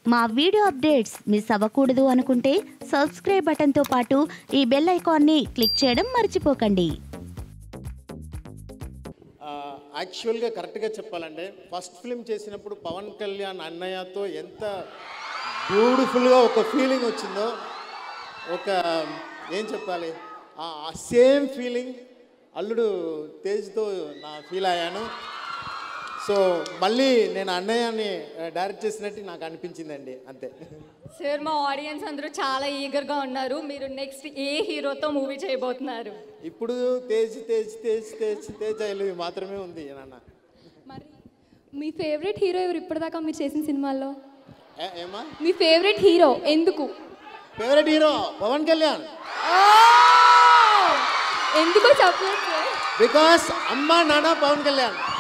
మా video updates miss అవ్వకూడదు అనుకుంటే సబ్స్క్రైబ్ బటన్తో పాటు ఈ బెల్ ఐకాన్ని క్లిక్ చేయడం మర్చిపోకండి ఆ, యాక్చువల్గా కరెక్ట్గా చెప్పాలంటే ఫస్ట్ ఫిల్మ్ చేసినప్పుడు పవన్ కళ్యాణ్ అన్నయ్యతో ఎంత బ్యూటిఫుల్గా ఒక ఫీలింగ్ వచ్చిందో ఒక ఏం చెప్పాలి ఆ సేమ్ ఫీలింగ్ అల్లుడు తేజ్తో నా ఫీల్ అయ్యాను సో మళ్ళీ నేను అన్నయ్యని డైరెక్ట్ చేసినట్టు నాకు అనిపించిందండి అంతే సార్ మా ఆడియన్స్ అందరూ చాలా ఈగర్గా ఉన్నారు మీరు నెక్స్ట్ ఏ హీరోతో మూవీ చేయబోతున్నారు ఇప్పుడు తేజ్ తేజ్ తేజ్ తేజ్ తేజ్ ఐలు మాత్రమే ఉంది నాన్న మరి మీ ఫేవరెట్ హీరో ఎవరు ఇప్పటిదాకా మీరు చేసిన సినిమాల్లో ఏ- ఏమా మీ ఫేవరెట్ హీరో ఎందుకు ఫేవరెట్ హీరో పవన్ కళ్యాణ్ ఎందుకో చెప్పలేదు సార్ బికాస్ అమ్మ నాన్న పవన్ కళ్యాణ్